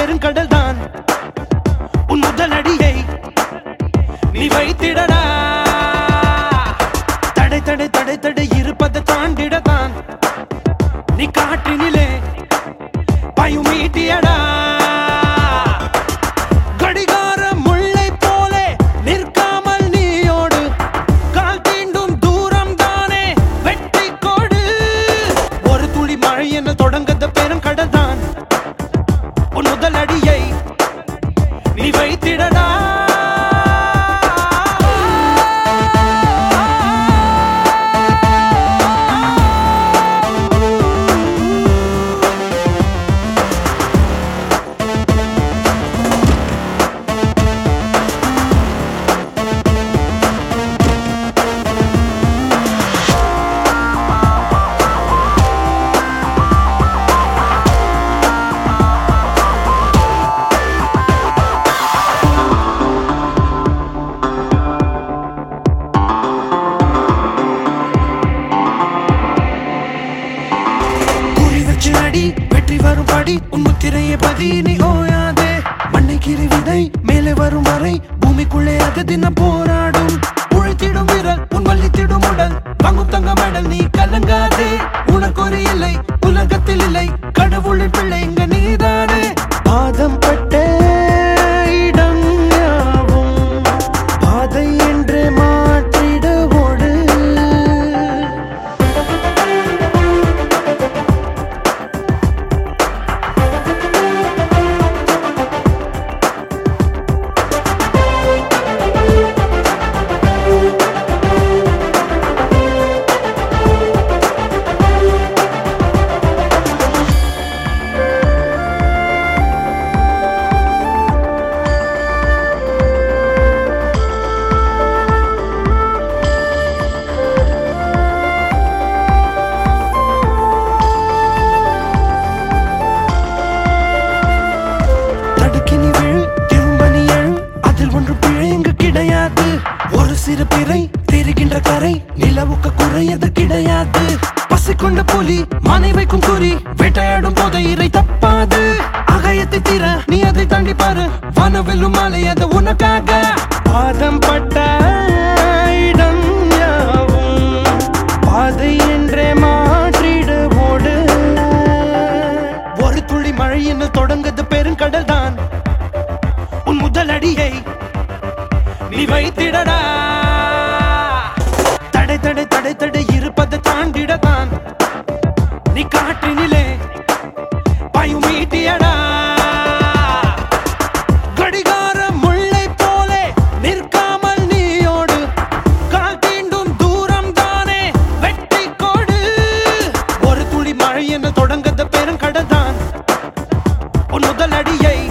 பெருங்கடல் தான் உன் முதல் அடியை நீ வைத்திடடா தடை தடை தடை தடை இருப்பதை தாண்டிடத்தான் நீ காற்றினிலே பயமீட்டியடா கடிகார முல்லை போலே நிற்காமல் நீயோடு கால் தீண்டும் தூரம் தானே வெற்றி கொடு ஒரு துளி மழை என தொடங்கத பெருங்கடல் தான் உன் முதல் அடியை நீ வைத்திடடா குறி வச்சு அடி வெற்றி வரும் படி உன் முத்திரையை பதி நீ ஓயாதே மண்ணை கிரி விதை மேலே வரும் வரை பூமிக்குள்ளே அது தினம் போராடும் உழைத்திடும் வீரல் உன் வள்ளித்திடும் உடல் வாங்கும் தங்க மெடல் நீ கலங்காதே உனக்கு ஒரு இல்லை உலகத்தில் இல்லை கடவுளின் பிள்ளை இங்க நீதானே பாதம் பட்ட இடம் யாவும் பாதை என்று மாற்றிட ஓடு தடுக்கி நீ விழு திரும்ப நீ எழு அதில் ஒன்று பிழை இங்கு கிடையாது ஒரு சிறு பிறை தெரிகின்ற கரை நிலவுக்கு குறையது கிடையாது பசி கொண்ட புலி மனை வைக்கும் குறி வேட்டையாடும் போது இறை தப்பாது அகயத்தை தீர நீ அதை தாண்டி பாரு வனவெல்லும் மாலை அது உனக்காக பாதம் பட்ட இடம் யாவும் பாதை என்றே மாற்றிடு ஓடு ஒரு துளி மழை என்று தொடங்குது பெருங்கடல் தான் உன் முதல் அடியை நீ வைத்திடடா தடை தடை தடை தடை இருப்பதை தாண்டிடத்தான் நீ காற்றினிலே பயமீட்டியடா கடிகார முல்லை போலே நிற்காமல் நீயோடு கால் தீண்டும் தூரம் தானே வெற்றி கொடு ஒரு துளி மழை என தொடங்கத பெருங்கடல் தான் உன் முதல் அடியை